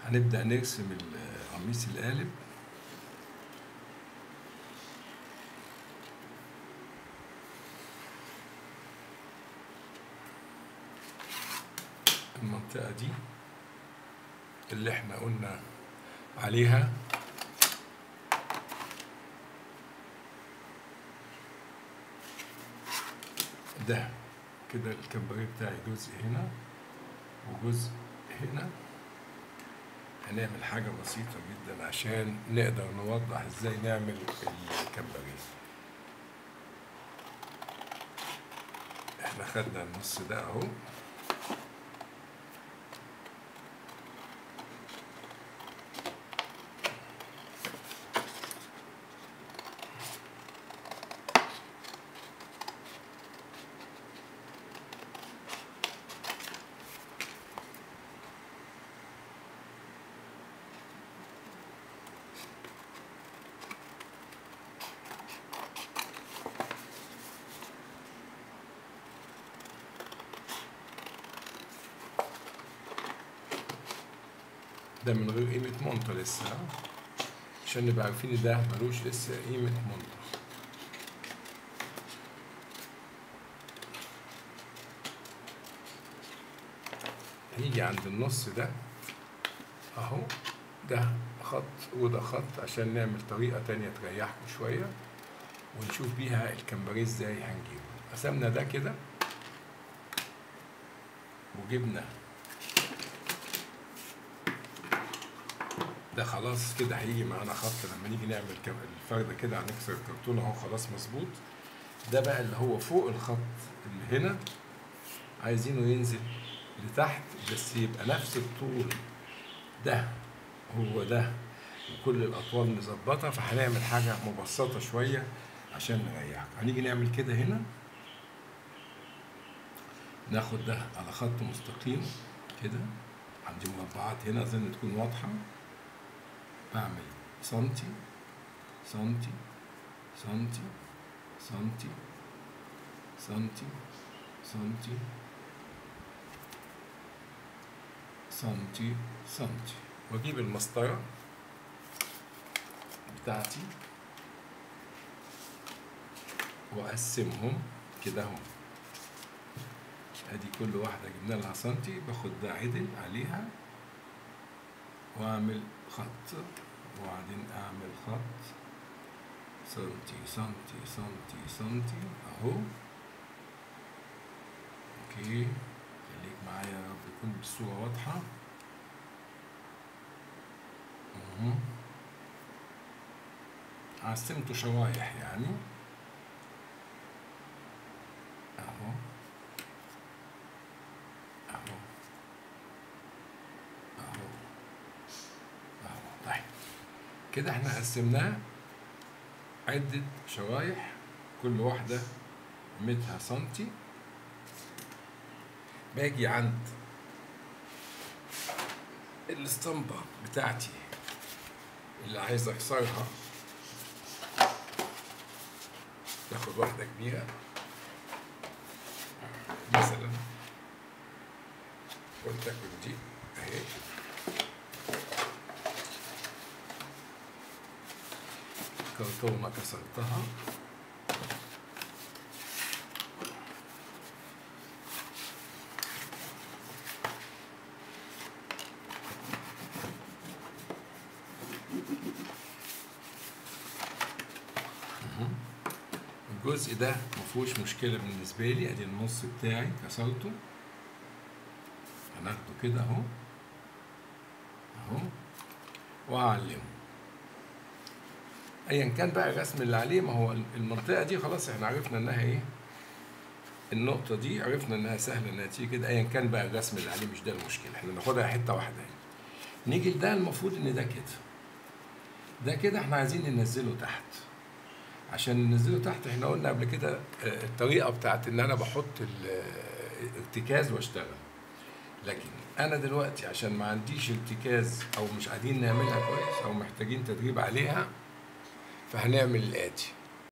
هنبدأ نرسم قميص القالب المنطقة دي اللي احنا قلنا عليها ده كده الكباريه بتاعي جزء هنا وجزء هنا هنعمل حاجة بسيطة جدا عشان نقدر نوضح ازاي نعمل الكمبريه احنا خدنا النص ده اهو ده من غير قيمة مونطة لسه ها؟ عشان نبقى عارفين إن ده ملوش لسه قيمة مونطة هنيجي عند النص ده أهو ده خط وده خط عشان نعمل طريقة تانية تريحكم شوية ونشوف بيها الكمبريه ازاي هنجيبه قسمنا ده كده وجبنا ده خلاص كده هيجي معانا خط لما نيجي نعمل كم- الفردة كده هنكسر الكرتون اهو خلاص مظبوط ده بقى اللي هو فوق الخط اللي هنا عايزينه ينزل لتحت بس يبقى نفس الطول ده هو ده وكل الاطوال مظبطه فهنعمل حاجه مبسطه شويه عشان نريحكم هنيجي نعمل كده هنا ناخد ده على خط مستقيم كده عندي مربعات هنا اظن تكون واضحه بعمل سنتي سنتي سنتي سنتي سنتي سنتي سنتي سنتي واجيب المسطرة بتاعتي واقسمهم كده اهو ادي كل واحدة جبنا لها سنتي باخد ده عدل عليها واعمل خط وبعدين اعمل خط سنتي سنتي سنتي سنتي اهو اوكي خليك معايا يا رب يكون بالصورة واضحة اهو قسمته شرايح يعني اهو اهو اهو اهو طيب كده احنا قسمناه عدة شرايح كل واحدة قيمتها سنتي باجي عند الاسطمبة بتاعتي اللي عايز اكسرها باخد واحدة كبيرة مثلا ولتكن دي اهي كرتونة كسرتها مهم. الجزء ده مفهوش مشكلة بالنسبة لي ادي النص بتاعي كسرته هناخده كده اهو اهو واعلمه ايا كان بقى الرسم اللي عليه ما هو المنطقه دي خلاص احنا عرفنا انها ايه النقطه دي عرفنا انها سهله انها تيجي كده ايا كان بقى الرسم اللي عليه مش ده المشكله احنا ناخدها حته واحده يعني. نيجي لده المفروض ان ده كده ده كده احنا عايزين ننزله تحت عشان ننزله تحت احنا قلنا قبل كده آه، الطريقه بتاعت ان انا بحط الارتكاز واشتغل لكن انا دلوقتي عشان ما عنديش ارتكاز او مش قاعدين نعملها كويس او محتاجين تدريب عليها فهنعمل الآتي